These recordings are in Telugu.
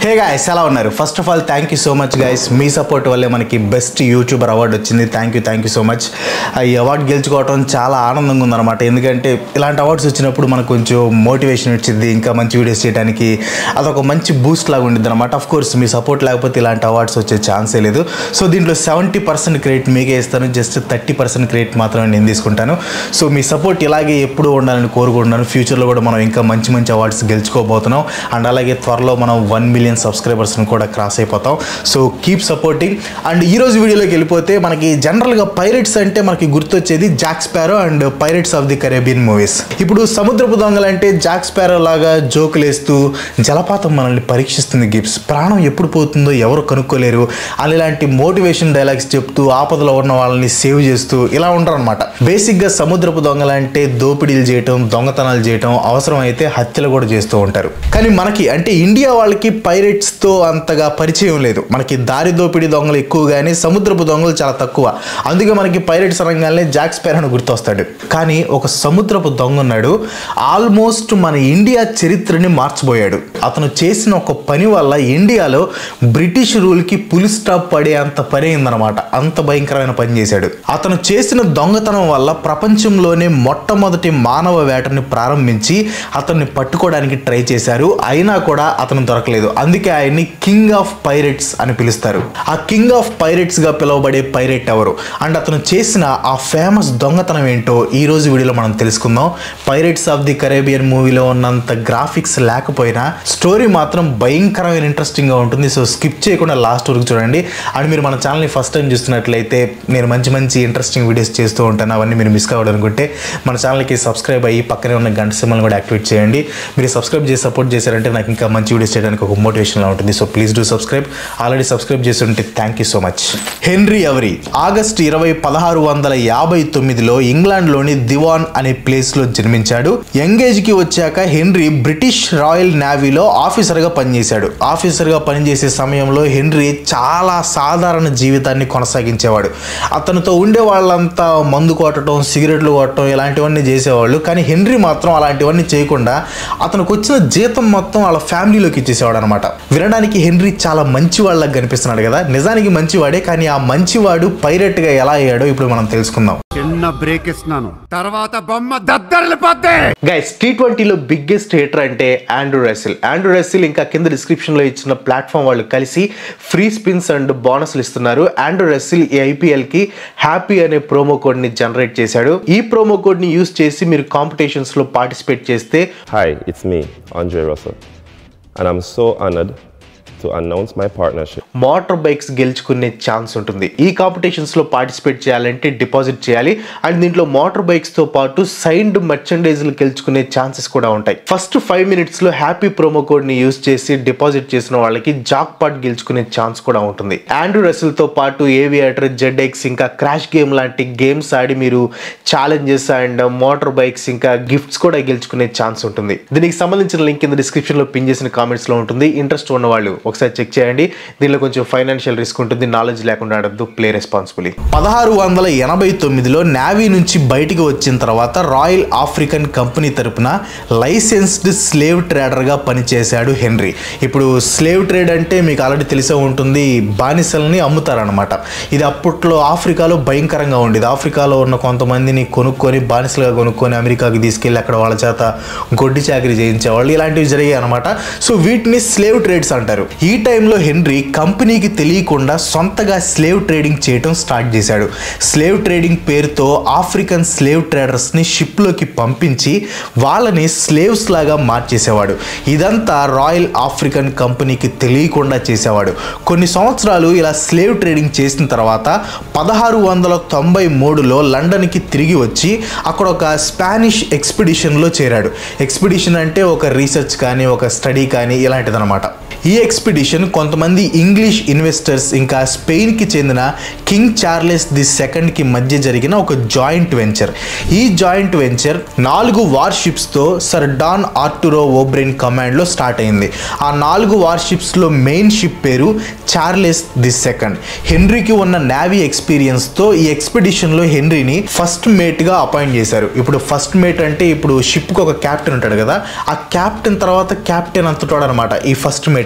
హే గాయస్ ఎలా ఉన్నారు first of all thank you so much guys మీ సపోర్ట్ వల్లే మనకి బెస్ట్ యూట్యూబర్ అవార్డు వచ్చింది thank you thank you so much ఈ అవార్డు గెలుచుకోవడం చాలా ఆనందంగా ఉందన్నమాట ఎందుకంటే ఇలాంటి అవార్డ్స్ వచ్చినప్పుడు మనకు కొంచెం మోటివేషన్ వచ్చింది ఇంకా మంచి వీడియోస్ చేయడానికి అదొక మంచి బూస్ట్ లాగా ఉండిద్ది అనమాట అఫ్ కోర్స్ మీ సపోర్ట్ లేకపోతే ఇలాంటి అవార్డ్స్ వచ్చే ఛాన్సే లేదు సో దీంట్లో సెవెంటీ పర్సెంట్ క్రెడిట్ మీకే ఇస్తాను జస్ట్ థర్టీ పర్సెంట్ క్రెడిట్ మాత్రమే నేను తీసుకుంటాను సో మీ సపోర్ట్ ఇలాగే ఎప్పుడూ ఉండాలని కోరుకుంటున్నాను ఫ్యూచర్లో కూడా మనం ఇంకా మంచి మంచి అవార్డ్స్ గెలుచుకోబోతున్నాం అండ్ అలాగే త్వరలో మనం వన్ మిలియన్ సబ్స్క్రైబర్స్ని కూడా క్రాస్ అయిపోతాం సో కీప్ సపోర్టింగ్ అండ్ ఈ రోజు వీడియోలోకి వెళ్ళిపోతే మనకి జనరల్గా పైరెట్స్ అంటే మనకి గుర్తొచ్చేది Jack Sparrow and pirates of the Caribbean movies ఇప్పుడు సముద్రపు దొంగలు అంటే జాక్ స్పారో లాగా జోకులు వేస్తూ జలపాతం మనల్ని పరీక్షిస్తుంది గిప్స్ ప్రాణం ఎప్పుడు పోతుందో ఎవరు కనుక్కోలేరు అని ఇలాంటి మోటివేషన్ డైలాగ్స్ చెప్తూ ఆపదలో ఉన్న వాళ్ళని సేవ్ చేస్తూ ఇలా ఉంటారు అనమాట బేసిక్గా సముద్రపు దొంగలు అంటే దోపిడీలు చేయటం దొంగతనాలు చేయటం అవసరం అయితే హత్యలు కూడా చేస్తూ ఉంటారు కానీ మనకి అంటే ఇండియా వాళ్ళకి పైరెట్స్ తో అంతగా పరిచయం లేదు మనకి దారి దోపిడీ దొంగలు ఎక్కువ కానీ సముద్రపు దొంగలు చాలా తక్కువ అందుకే మనకి పైరెట్స్ రంగాలనే జాక్ స్పారో గుర్తొస్తాడు కానీ ఒక సముద్రపు దొంగ ఉన్నాడు ఆల్మోస్ట్ మన ఇండియా చరిత్రని మార్చబోయాడు అతను చేసిన ఒక పని వల్ల ఇండియాలో బ్రిటిష్ రూల్కి పులి స్టాప్ పడే అంత పని అయిందనమాట అంత భయంకరమైన పని చేశాడు అతను చేసిన దొంగతనం వల్ల ప్రపంచంలోనే మొట్టమొదటి మానవ వేటని ప్రారంభించి అతన్ని పట్టుకోవడానికి ట్రై చేశారు అయినా కూడా అతను దొరకలేదు అందుకే ఆయన్ని కింగ్ ఆఫ్ పైరెట్స్ అని పిలుస్తారు ఆ కింగ్ ఆఫ్ పైరెట్స్ గా పిలువబడే పైరెట్ ఎవరు అండ్ అతను చేసిన ఆ ఫేమస్ దొంగతనం ఏంటో ఈ రోజు వీడియోలో మనం తెలుసుకుందాం పైరెట్స్ ఆఫ్ ది కరేబియన్ మూవీలో ఉన్నంత గ్రాఫిక్స్ లేకపోయినా స్టోరీ మాత్రం భయంకరమైన ఇంట్రెస్టింగ్ గా ఉంటుంది సో స్కిప్ చేయకుండా లాస్ట్ వరకు చూడండి అండ్ మీరు మన ఛానల్ని ఫస్ట్ టైం చూస్తున్నట్లయితే నేను మంచి మంచి ఇంట్రెస్టింగ్ వీడియోస్ చేస్తూ ఉంటాను అవన్నీ మీరు మిస్ కావాలనుకుంటే మన ఛానల్కి సబ్స్క్రైబ్ అయ్యి పక్కనే ఉన్న గంట సింబల్ కూడా యాక్టివేట్ చేయండి మీరు సబ్స్క్రైబ్ చేసి సపోర్ట్ చేశారంటే నాకు ఇంకా మంచి వీడియోస్ చేయడానికి ఒక మోటివేషన్లా ఉంటుంది so please do subscribe already subscribe చేసి ఉంటే thank you so much Henry ఎవరి ఆగస్ట్ ఇరవై పదహారు వందల యాభై తొమ్మిదిలో ఇంగ్లాండ్లోని దివాన్ అనే ప్లేస్లో జన్మించాడు యంగేజ్కి వచ్చాక హెన్రీ బ్రిటిష్ రాయల్ నేవీలో ఆఫీసర్గా పనిచేశాడు ఆఫీసర్గా పనిచేసే సమయంలో హెన్రీ చాలా సాధారణ జీవితాన్ని కొనసాగించేవాడు అతనితో ఉండే వాళ్ళంతా మందు కొట్టడం సిగరెట్లు కొట్టడం ఇలాంటివన్నీ చేసేవాళ్ళు కానీ హెన్రీ మాత్రం అలాంటివన్నీ చేయకుండా అతనికి వచ్చిన జీతం మొత్తం వాళ్ళ ఫ్యామిలీలోకి ఇచ్చేసేవాడు అనమాట వినడానికి హెన్రీ చాలా మంచివాళ్ళకి కనిపిస్తున్నాడు కదా నిజానికి మంచివాడే కానీ ఆ మంచివాడు పైరెట్గా ఎలా అయ్యాడో ఇప్పుడు మనం తెలుసుకుందాం చిన్న బ్రేక్ ఇస్తున్నాను తర్వాత బొమ్మ దద్దరిల్లిపోద్ది గైస్ టీ ట్వంటీలో బిగ్గెస్ట్ హేటర్ అంటే ఆండ్రూ రెసిల్ ఆండ్రూ రెసిల్ ఇంకా కింద డిస్క్రిప్షన్లో ఇచ్చిన ప్లాట్ఫామ్ వాళ్ళు కలిసి ఫ్రీ స్పిన్స్ అండ్ బోనస్లు ఇస్తున్నారు ఆండ్రూ రెసిల్ ఈ ఐపీఎల్కి హ్యాపీ అనే ప్రోమో కోడ్ని జనరేట్ చేశాడు ఈ ప్రోమో కోడ్ని యూస్ చేసి మీరు కాంపిటీషన్స్లో పార్టిసిపేట్ చేస్తే Hi, it's me, Andre Russell, and I'm so honored to announce my partnership motor bikes గెలుచుకునే ఛాన్స్ ఉంటుంది ఈ కాంపిటీషన్స్లో పార్టిసిపేట్ చేయాలంటే డిపాజిట్ చేయాలి అండ్ దీంట్లో మోటార్ బైక్స్తో పాటు సైన్డ్ మర్చండైజ్లు గెలుచుకునే ఛాన్సెస్ కూడా ఉంటాయి ఫస్ట్ ఫైవ్ మినిట్స్లో హ్యాపీ ప్రోమో కోడ్ని యూస్ చేసి డిపాజిట్ చేసిన వాళ్ళకి జాక్ పాట్ గెలుచుకునే ఛాన్స్ కూడా ఉంటుంది ఆండ్రూ రసిల్తో పాటు ఏవియేటర్ జెడ్ ఎక్స్ ఇంకా క్రాష్ గేమ్ లాంటి గేమ్స్ ఆడి మీరు ఛాలెంజెస్ అండ్ మోటార్ బైక్స్ ఇంకా గిఫ్ట్స్ కూడా గెలుచుకునే ఛాన్స్ ఉంటుంది దీనికి సంబంధించిన లింక్ కింద డిస్క్రిప్షన్లో పిన్ చేసిన కామెంట్స్లో ఉంటుంది ఇంట్రెస్ట్ ఉన్న వాళ్ళు ఒకసారి చెక్ చేయండి దీనిలో కొంచెం ఫైనాన్షియల్ రిస్క్ ఉంటుంది నాలెడ్జ్ లేకుండా ఆడద్దు ప్లే రెస్పాన్సిబుల్లీ పదహారు వందల ఎనభై తొమ్మిదిలో నేవీ నుంచి బయటికి వచ్చిన తర్వాత రాయల్ ఆఫ్రికన్ కంపెనీ తరపున లైసెన్స్డ్ స్లేవ్ ట్రేడర్గా పనిచేశాడు హెన్రీ ఇప్పుడు స్లేవ్ ట్రేడ్ అంటే మీకు ఆల్రెడీ తెలిసే ఉంటుంది బానిసల్ని అమ్ముతారనమాట ఇది అప్పట్లో ఆఫ్రికాలో భయంకరంగా ఉండేది ఆఫ్రికాలో ఉన్న కొంతమందిని కొనుక్కొని బానిసలుగా కొనుక్కొని అమెరికాకి తీసుకెళ్ళి అక్కడ వాళ్ళ చేత గొడ్డి చాకరీ చేయించేవాళ్ళు ఇలాంటివి జరిగాయి అనమాట సో వీటిని స్లేవ్ ట్రేడ్స్ అంటారు ఈ టైంలో హెన్రీ కంపెనీకి తెలియకుండా సొంతగా స్లేవ్ ట్రేడింగ్ చేయటం స్టార్ట్ చేశాడు స్లేవ్ ట్రేడింగ్ పేరుతో ఆఫ్రికన్ స్లేవ్ ట్రేడర్స్ని షిప్లోకి పంపించి వాళ్ళని స్లేవ్స్ లాగా మార్చేసేవాడు ఇదంతా రాయల్ ఆఫ్రికన్ కంపెనీకి తెలియకుండా చేసేవాడు కొన్ని సంవత్సరాలు ఇలా స్లేవ్ ట్రేడింగ్ చేసిన తర్వాత పదహారు వందల తొంభై మూడులో లండన్కి తిరిగి వచ్చి అక్కడ ఒక స్పానిష్ ఎక్స్పిడిషన్లో చేరాడు ఎక్స్పిడిషన్ అంటే ఒక రీసెర్చ్ కానీ ఒక స్టడీ కానీ ఇలాంటిదన్నమాట ఈ ఎక్స్పిడిషన్ కొంతమంది ఇంగ్లీష్ ఇన్వెస్టర్స్ ఇంకా స్పెయిన్కి చెందిన కింగ్ చార్లెస్ ది సెకండ్కి మధ్య జరిగిన ఒక జాయింట్ వెంచర్ ఈ జాయింట్ వెంచర్ నాలుగు వార్షిప్స్తో సర్ డాన్ ఆర్టురో ఓబ్రెయిన్ కమాండ్లో స్టార్ట్ అయింది ఆ నాలుగు వార్షిప్స్లో మెయిన్ షిప్ పేరు చార్లెస్ ది సెకండ్ హెన్రీకి ఉన్న నేవీ ఎక్స్పీరియన్స్తో ఈ ఎక్స్పిడిషన్లో హెన్రీని ఫస్ట్ మేట్గా అపాయింట్ చేశారు ఇప్పుడు ఫస్ట్ మేట్ అంటే ఇప్పుడు షిప్కి ఒక క్యాప్టెన్ ఉంటాడు కదా ఆ క్యాప్టెన్ తర్వాత క్యాప్టెన్ అంతటాడు అనమాట ఈ ఫస్ట్ మేట్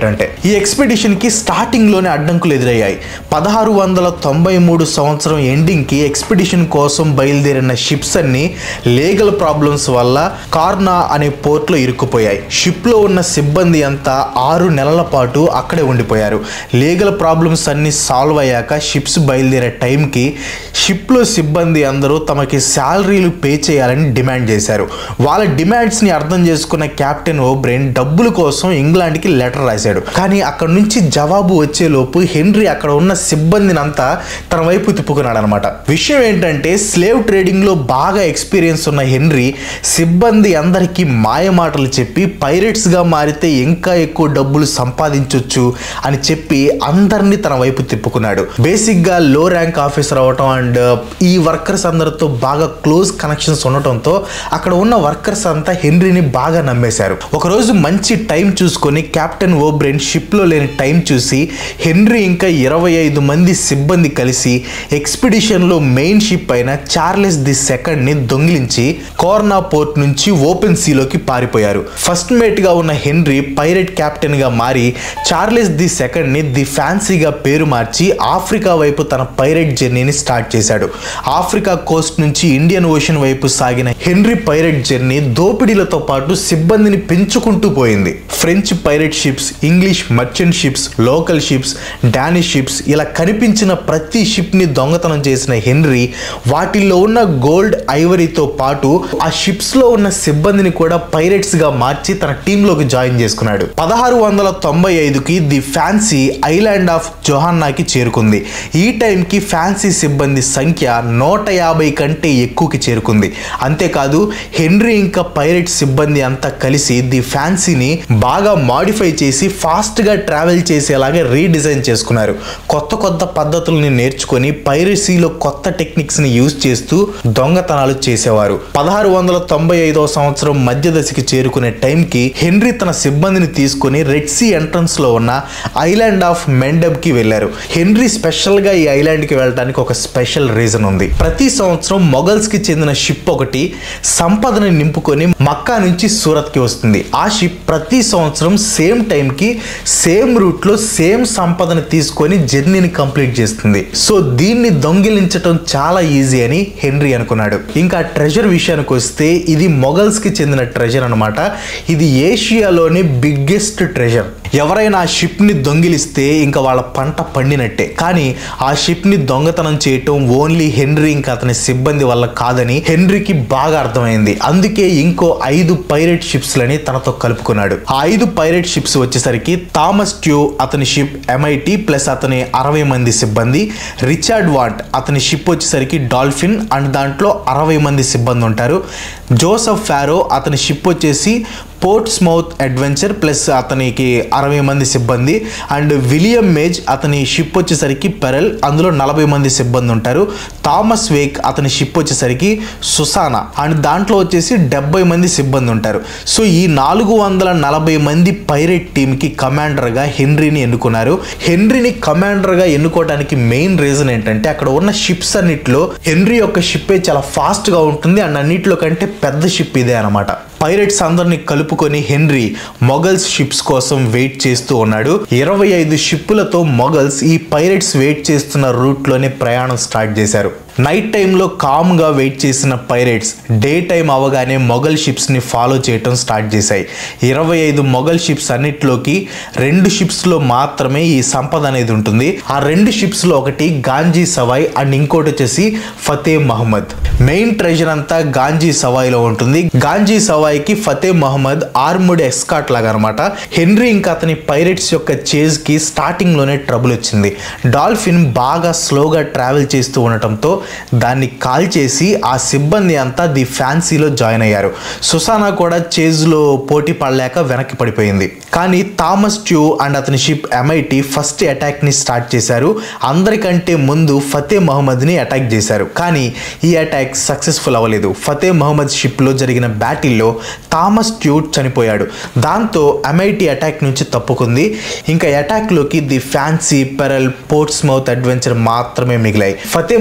ఫైట్ అంటే ఈ ఎక్స్పెడిషన్ కి స్టార్టింగ్ లోనే అడ్డంకులు ఎదురయ్యాయి పదహారు వందల తొంభై మూడు సంవత్సరం ఎండింగ్ కి ఎక్స్పెడిషన్ కోసం బయలుదేరిన షిప్స్ అన్ని లీగల్ ప్రాబ్లమ్స్ వల్ల కార్నా అనే పోర్ట్ లో ఇరుక్కుపోయాయి షిప్ లో ఉన్న సిబ్బంది అంతా ఆరు నెలల పాటు అక్కడే ఉండిపోయారు లీగల్ ప్రాబ్లమ్స్ అన్ని సాల్వ్ అయ్యాక షిప్స్ బయలుదేరే టైంకి షిప్లో సిబ్బంది అందరూ తమకి శాలరీలు పే చేయాలని డిమాండ్ చేశారు వాళ్ళ డిమాండ్స్ని అర్థం చేసుకున్న కెప్టెన్ ఓబ్రెయిన్ డబ్బుల కోసం ఇంగ్లాండ్కి లెటర్ రాశాడు కానీ అక్కడ నుంచి జవాబు వచ్చేలోపు హెన్రీ అక్కడ ఉన్న సిబ్బందిని అంతా తన వైపు తిప్పుకున్నాడు అనమాట విషయం ఏంటంటే స్లేవ్ ట్రేడింగ్లో బాగా ఎక్స్పీరియన్స్ ఉన్న హెన్రీ సిబ్బంది అందరికీ మాయ మాటలు చెప్పి పైరెట్స్గా మారితే ఇంకా ఎక్కువ డబ్బులు సంపాదించవచ్చు అని చెప్పి అందరినీ తన వైపు తిప్పుకున్నాడు బేసిక్గా లో ర్యాంక్ ఆఫీసర్ అవటం అండ్ ఈ వర్కర్స్ అందరితో బాగా క్లోజ్ కనెక్షన్స్ ఉండటంతో అక్కడ ఉన్న వర్కర్స్ అంతా హెన్రీని బాగా నమ్మేశారు ఒకరోజు మంచి టైం చూసుకొని కెప్టెన్ ఓబ్రెయిన్ షిప్లో లేని టైం చూసి హెన్రీ ఇంకా ఇరవై ఐదు మంది సిబ్బంది కలిసి ఎక్స్పిడిషన్లో మెయిన్ షిప్ అయిన చార్లెస్ ది సెకండ్ని దొంగిలించి కోర్నా పోర్ట్ నుంచి ఓపెన్ సీలోకి పారిపోయారు ఫస్ట్ మేట్గా ఉన్న హెన్రీ పైరెట్ కెప్టెన్గా మారి చార్లెస్ ది సెకండ్ని ది ఫ్యాన్సీగా పేరు మార్చి ఆఫ్రికా వైపు తన పైరెట్ జర్నీని స్టార్ట్ చేశాడు ఆఫ్రికా కోస్ట్ నుంచి ఇండియన్ ఓషన్ వైపు సాగిన హెన్రీ పైరెట్ జర్నీ దోపిడీలతో పాటు సిబ్బందిని పెంచుకుంటూ పోయింది French pirate ships English merchant ships local ships Danish ships ఇలా కనిపించిన ప్రతి షిప్ని దొంగతనం చేసిన హెన్రీ వాటిల్లో ఉన్న గోల్డ్ ఐవరీతో పాటు ఆ షిప్స్లో ఉన్న సిబ్బందిని కూడా పైరెట్స్గా మార్చి తన టీంలోకి జాయిన్ చేసుకున్నాడు పదహారు వందల తొంభై ఐదుకి ది ఫ్యాన్సీ ఐలాండ్ ఆఫ్ జొహాన్నాకి చేరుకుంది ఈ టైంకి ఫ్యాన్సీ సిబ్బంది సంఖ్య నూట యాభై కంటే ఎక్కువకి చేరుకుంది అంతేకాదు హెన్రీ ఇంకా పైరెట్ సిబ్బంది అంతా కలిసి ది ఫ్యాన్సీని బాగా మాడిఫై చేసి ఫాస్ట్గా ట్రావెల్ చేసేలాగా రీడిజైన్ చేసుకున్నారు కొత్త కొత్త పద్ధతుల్ని నేర్చుకొని పైరసీలో కొత్త టెక్నిక్స్ని యూజ్ చేస్తూ దొంగతనాలు చేసేవారు పదహారు వందల తొంభై ఐదవ సంవత్సరం మధ్య దశకి చేరుకునే టైంకి హెన్రీ తన సిబ్బందిని తీసుకొని రెడ్ సీ ఎంట్రన్స్ లో ఉన్న ఐలాండ్ ఆఫ్ మెండబ్ కి వెళ్లారు హెన్రీ స్పెషల్ గా ఈ ఐలాండ్ కి వెళ్ళడానికి ఒక స్పెషల్ రీజన్ ఉంది ప్రతి సంవత్సరం మొఘల్స్ కి చెందిన షిప్ ఒకటి సంపదని నింపుకొని మక్కా నుంచి సూరత్ కి వస్తుంది ఆ షిప్ ప్రతి సంవత్సరం సేమ్ టైం కి సేమ్ రూట్ లో సేమ్ సంపదని తీసుకొని జర్నీని కంప్లీట్ చేస్తుంది సో దీన్ని దొంగిలించటం చాలా ఈజీ అని హెన్రీ అనుకున్నాడు ఇంకా ట్రెజర్ విషయానికి వస్తే ఇది మొఘల్స్ కి చెందిన ట్రెజర్ అన్నమాట ఇది ఏషియాలోని బిగ్గెస్ట్ ట్రెజర్ ఎవరైనా ఆ షిప్ని దొంగిలిస్తే ఇంకా వాళ్ళ పంట పండినట్టే కానీ ఆ షిప్ని దొంగతనం చేయటం ఓన్లీ హెన్రీ ఇంకా అతని సిబ్బంది వల్ల కాదని హెన్రీకి బాగా అర్థమైంది అందుకే ఇంకో ఐదు పైరెట్ షిప్స్లని తనతో కలుపుకున్నాడు ఆ ఐదు పైరెట్ షిప్స్ వచ్చేసరికి థామస్ ట్యూ అతని షిప్ ఎంఐటి ప్లస్ అతని అరవై మంది సిబ్బంది రిచార్డ్ వాట్ అతని షిప్ వచ్చేసరికి డాల్ఫిన్ అండ్ దాంట్లో అరవై మంది సిబ్బంది ఉంటారు జోసఫ్ ఫారో అతని షిప్ వచ్చేసి పోర్ట్ స్మౌత్ అడ్వెంచర్ ప్లస్ అతనికి అరవై మంది సిబ్బంది అండ్ విలియం మేజ్ అతని షిప్ వచ్చేసరికి పెరల్ అందులో నలభై మంది సిబ్బంది ఉంటారు థామస్ వేక్ అతని షిప్ వచ్చేసరికి సుసానా అండ్ దాంట్లో వచ్చేసి డెబ్బై మంది సిబ్బంది ఉంటారు సో ఈ నాలుగు వందల నలభై మంది పైరెట్ టీంకి కమాండర్గా హెన్రీని ఎన్నుకున్నారు హెన్రీని కమాండర్గా ఎన్నుకోవడానికి మెయిన్ రీజన్ ఏంటంటే అక్కడ ఉన్న షిప్స్ అన్నిట్లో హెన్రీ యొక్క షిప్పే చాలా ఫాస్ట్గా ఉంటుంది అండ్ అన్నిట్లో కంటే పెద్ద షిప్ ఇదే అనమాట పైరెట్స్ అందరిని కలుపుకొని హెన్రీ మొఘల్స్ షిప్స్ కోసం వెయిట్ చేస్తూ ఉన్నాడు ఇరవై ఐదు షిప్పులతో మొఘల్స్ ఈ పైరెట్స్ వెయిట్ చేస్తున్న రూట్లోనే ప్రయాణం స్టార్ట్ చేశారు నైట్ టైంలో కామ్గా వెయిట్ చేసిన పైరెట్స్ డే టైం అవగానే మొఘల్ షిప్స్ని ఫాలో చేయటం స్టార్ట్ చేశాయి ఇరవై ఐదు మొఘల్ షిప్స్ అన్నిట్లోకి రెండు షిప్స్లో మాత్రమే ఈ సంపద అనేది ఉంటుంది ఆ రెండు షిప్స్లో ఒకటి గాంజీ సవాయ్ అండ్ ఇంకోటి వచ్చేసి ఫతే మహమ్మద్ మెయిన్ ట్రెజర్ అంతా గాంజీ సవాయ్లో ఉంటుంది గాంజీ సవాయ్కి ఫతే మహమ్మద్ ఆర్ముడ్ ఎస్కాట్ లాగా అనమాట హెన్రీ ఇంకా అతని పైరెట్స్ యొక్క చేజ్కి స్టార్టింగ్లోనే ట్రబుల్ వచ్చింది డాల్ఫిన్ బాగా స్లోగా ట్రావెల్ చేస్తూ ఉండటంతో దాన్ని కాల్ చేసి ఆ సిబ్బంది అంతా ది ఫ్యాన్సీలో జాయిన్ అయ్యారు సుసానా కూడా చేజ్లో పోటీ పడలేక వెనక్కి పడిపోయింది కానీ థామస్ ట్యూ అండ్ అతని షిప్ ఎంఐటి ఫస్ట్ అటాక్ని స్టార్ట్ చేశారు అందరికంటే ముందు ఫతే మహమ్మద్ని అటాక్ చేశారు కానీ ఈ అటాక్ సక్సెస్ఫుల్ అవ్వలేదు ఫతే మహమ్మద్ షిప్లో జరిగిన బ్యాటిల్లో థామస్ ట్యూ చనిపోయాడు దాంతో ఎంఐటి అటాక్ నుంచి తప్పుకుంది ఇంకా అటాక్లోకి the fancy pearl Portsmouth adventure మాత్రమే మిగిలాయి ఫతే మహమ్మద్ని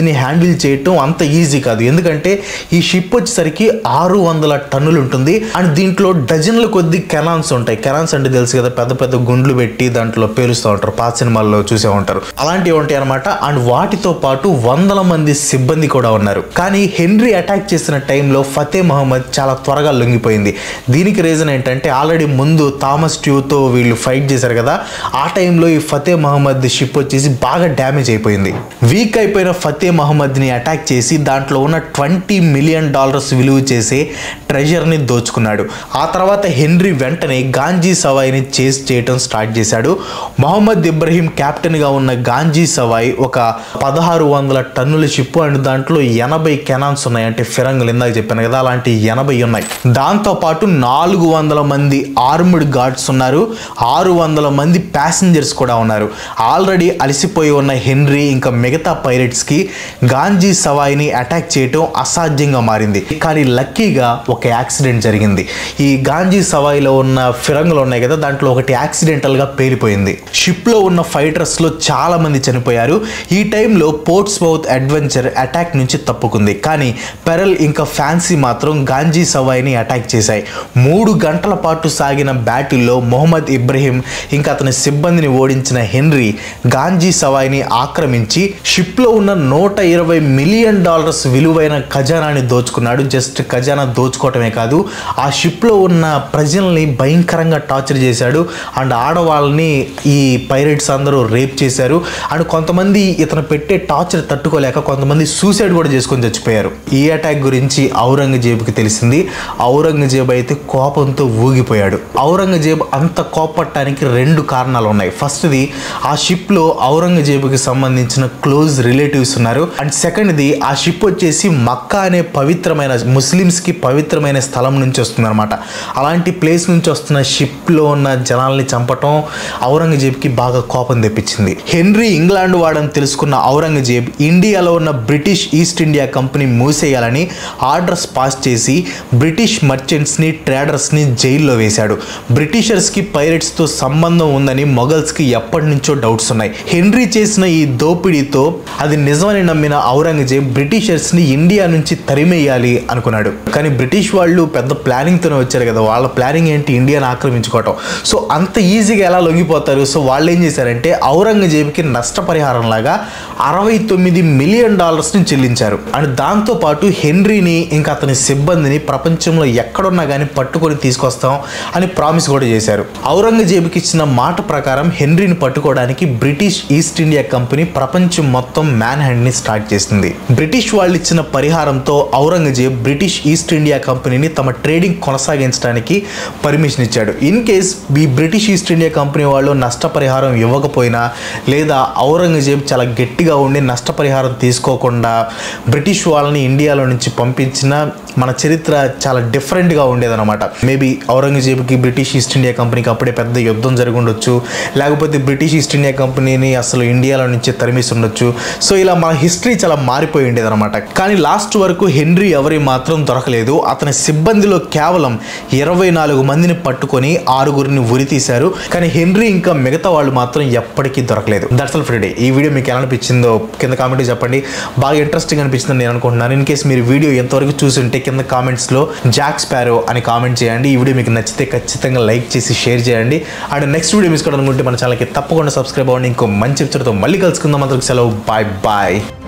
మహమ్మద్ని హ్యాండిల్ చేయటం అంత ఈజీ కాదు ఎందుకంటే ఈ షిప్ వచ్చేసరికి ఆరు వందల టన్నులు ఉంటుంది అండ్ దీంట్లో డజన్ల కొద్ది కెనాన్స్ ఉంటాయి కెనాన్స్ అంటే తెలుసు కదా పెద్ద పెద్ద గుండ్లు పెట్టి దాంట్లో పేలుస్తూ ఉంటారు పాత సినిమాల్లో చూసే ఉంటారు అలాంటివి ఉంటాయి అనమాట అండ్ వాటితో పాటు వందల మంది సిబ్బంది కూడా ఉన్నారు కానీ హెన్రీ అటాక్ చేసిన టైంలో ఫతే మహమ్మద్ చాలా త్వరగా లొంగిపోయింది దీనికి రీజన్ ఏంటంటే ఆల్రెడీ ముందు థామస్ ట్యూతో వీళ్ళు ఫైట్ చేశారు కదా ఆ టైంలో ఈ ఫతే మహమ్మద్ షిప్ వచ్చేసి బాగా డ్యామేజ్ అయిపోయింది వీక్ అయిపోయిన ఫతే మహమ్మద్ని అటాక్ చేసి దాంట్లో ఉన్న ట్వంటీ మిలియన్ డాలర్స్ విలువ చేసే ట్రెజర్ని దోచుకున్నాడు ఆ తర్వాత హెన్రీ వెంటనే గాంజీ సవాయిని చేస్ చేయటం స్టార్ట్ చేశాడు మొహమ్మద్ ఇబ్రహీం కెప్టెన్గా ఉన్న గాంజీ సవాయ్ ఒక పదహారు వందల టన్నుల షిప్ అండ్ దాంట్లో ఎనభై కెనాన్స్ ఉన్నాయి అంటే ఫిరంగులు ఇందాక చెప్పాను కదా అలాంటి ఎనభై ఉన్నాయి దాంతోపాటు నాలుగు వందల మంది ఆర్మ్డ్ గార్డ్స్ ఉన్నారు ఆరు వందల మంది ప్యాసింజర్స్ కూడా ఉన్నారు ఆల్రెడీ అలసిపోయి ఉన్న హెన్రీ ఇంకా మిగతా పైలట్స్కి గాంజీ సవాయిని అటాక్ చేయటం అసాధ్యంగా మారింది కానీ లక్కీగా ఒక యాక్సిడెంట్ జరిగింది ఈ గాంజీ సవాయిలో ఉన్న ఫిరంగులు ఉన్నాయి కదా దాంట్లో ఒకటి యాక్సిడెంటల్గా పేలిపోయింది షిప్లో ఉన్న ఫైటర్స్లో చాలా మంది చనిపోయారు ఈ టైంలో పోర్ట్స్ మౌత్ అడ్వెంచర్ అటాక్ నుంచి తప్పుకుంది కానీ పెరల్ ఇంకా ఫ్యాన్సీ మాత్రం గాంజీ సవాయిని అటాక్ చేశాయి మూడు గంటల పాటు సాగిన బ్యాటిల్లో మొహమ్మద్ ఇబ్రహీం ఇంకా అతని సిబ్బందిని ఓడించిన హెన్రీ గాంజీ సవాయిని ఆక్రమించి షిప్లో ఉన్న నూట ఇరవై మిలియన్ డాలర్స్ విలువైన ఖజానాని దోచుకున్నాడు జస్ట్ ఖజానా దోచుకోవటమే కాదు ఆ షిప్లో ఉన్న ప్రజల్ని భయంకరంగా టార్చర్ చేశాడు అండ్ ఆడవాళ్ళని ఈ పైరేట్స్ అందరూ రేప్ చేశారు అండ్ కొంతమంది ఇతను పెట్టే టార్చర్ తట్టుకోలేక కొంతమంది సూసైడ్ కూడా చేసుకొని చచ్చిపోయారు ఈ అటాక్ గురించి ఔరంగజేబుకి తెలిసింది ఔరంగజేబు అయితే కోపంతో ఊగిపోయాడు ఔరంగజేబు అంత కోపట్టడానికి రెండు కారణాలు ఉన్నాయి ఫస్ట్ది ఆ షిప్లో ఔరంగజేబుకి సంబంధించిన క్లోజ్ రిలేటివ్స్ ఉన్నారు అండ్ సెకండ్ది ఆ షిప్ వచ్చేసి మక్కా అనే పవిత్రమైన ముస్లిమ్స్కి పవిత్రమైన స్థలం నుంచి వస్తుంది అనమాట అలాంటి ప్లేస్ నుంచి వస్తున్న షిప్లో ఉన్న జనాల్ని చంపటం ఔరంగజేబ్కి బాగా కోపం తెప్పించింది హెన్రీ ఇంగ్లాండ్ వాడని తెలుసుకున్న ఔరంగజేబ్ ఇండియాలో ఉన్న బ్రిటిష్ ఈస్ట్ ఇండియా కంపెనీ మూసేయాలని ఆర్డర్స్ పాస్ చేసి బ్రిటిష్ మర్చెంట్స్ని ట్రేడర్స్ని జైల్లో వేశాడు బ్రిటిషర్స్కి పైరెట్స్తో సంబంధం ఉందని మొఘల్స్కి ఎప్పటి నుంచో డౌట్స్ ఉన్నాయి హెన్రీ చేసిన ఈ దోపిడీతో అది నిజమని నమ్మిన ఔరంగజేబ్ బ్రిటిషర్స్ని ఇండియా నుంచి తరిమేయాలి అనుకున్నాడు కానీ బ్రిటిష్ వాళ్ళు పెద్ద ప్లానింగ్తోనే వచ్చారు కదా వాళ్ళ ప్లానింగ్ ఏంటి ఇండియాని ఆక్రమించుకోవటం సో అంత ఈజీగా ఎలా లొంగిపోతారు సో వాళ్ళు ఏం చేశారంటే ఔరంగజేబుకి నష్టపరిహారం లాగా అరవై తొమ్మిది మిలియన్ డాలర్స్ని చెల్లించారు అండ్ దాంతోపాటు హెన్రీని ఇంకా అతని సిబ్బందిని ప్రపంచంలో ఎక్కడున్నా కానీ పట్టుకొని తీసుకొస్తాం అని ప్రామిస్ కూడా చేశారు ఔరంగజేబుకి ఇచ్చిన మాట ప్రకారం హెన్రీని పట్టుకోవడానికి బ్రిటిష్ ఈస్ట్ ఇండియా కంపెనీ ప్రపంచం మొత్తం మ్యాన్ హ్యాండ్ని స్టార్ట్ చేసింది బ్రిటిష్ వాళ్ళు ఇచ్చిన పరిహారంతో ఔరంగజేబ్ బ్రిటిష్ ఈస్ట్ ఇండియా కంపెనీని తమ ట్రేడింగ్ కొనసాగించడానికి పర్మిషన్ ఇచ్చాడు ఇన్ కేస్ ఈ బ్రిటిష్ ఈస్ట్ ఇండియా కంపెనీ వాళ్ళు నష్టపరిహారం ఇవ్వకపోయినా లేదా ఔరంగజేబ్ చాలా గట్టిగా ఉండి నష్టపరిహారం తీసుకోకుండా బ్రిటిష్ వాళ్ళని ఇండియాలో నుంచి పంపించిన మన చరిత్ర చాలా డిఫరెంట్గా ఉండేదన్నమాట మేబీ ఔరంగజేబుకి బ్రిటిష్ ఈస్ట్ ఇండియా కంపెనీకి అప్పుడే పెద్ద యుద్ధం జరిగి ఉండొచ్చు లేకపోతే బ్రిటిష్ ఈస్ట్ ఇండియా కంపెనీని అసలు ఇండియాలో నుంచి తరిమేసి ఉండొచ్చు సో ఇలా మన హిస్టరీ చాలా మారిపోయి ఉండేది అనమాట కానీ లాస్ట్ వరకు హెన్రీ ఎవరి మాత్రం దొరకలేదు అతని సిబ్బందిలో కేవలం ఇరవై నాలుగు మందిని పట్టుకొని ఆరుగురిని ఉరి తీశారు కానీ హెన్రీ ఇంకా మిగతా వాళ్ళు మాత్రం ఎప్పటికీ దొరకలేదు దట్స్ ఆల్ ఫ్రైడే ఈ వీడియో మీకు ఎలా అనిపించిందో కింద కామెంట్ చెప్పండి బాగా ఇంట్రెస్టింగ్ అనిపించిందని నేను అనుకుంటున్నాను ఇన్ కేస్ మీరు వీడియో ఎంతవరకు చూసుంటే కింద కామెంట్స్లో జాక్ స్పారో అని కామెంట్ చేయండి ఈ వీడియో మీకు నచ్చితే ఖచ్చితంగా లైక్ చేసి షేర్ చేయండి అండ్ నెక్స్ట్ వీడియో మిస్ అనుకుంటే మన ఛానల్కి తప్పకుండా సబ్స్క్రైబ్ అవ్వండి ఇంకో మంచి ఎపిసోడ్తో మళ్ళీ కలుసుకుందాం అందరికి సెలవు బాయ్ బాయ్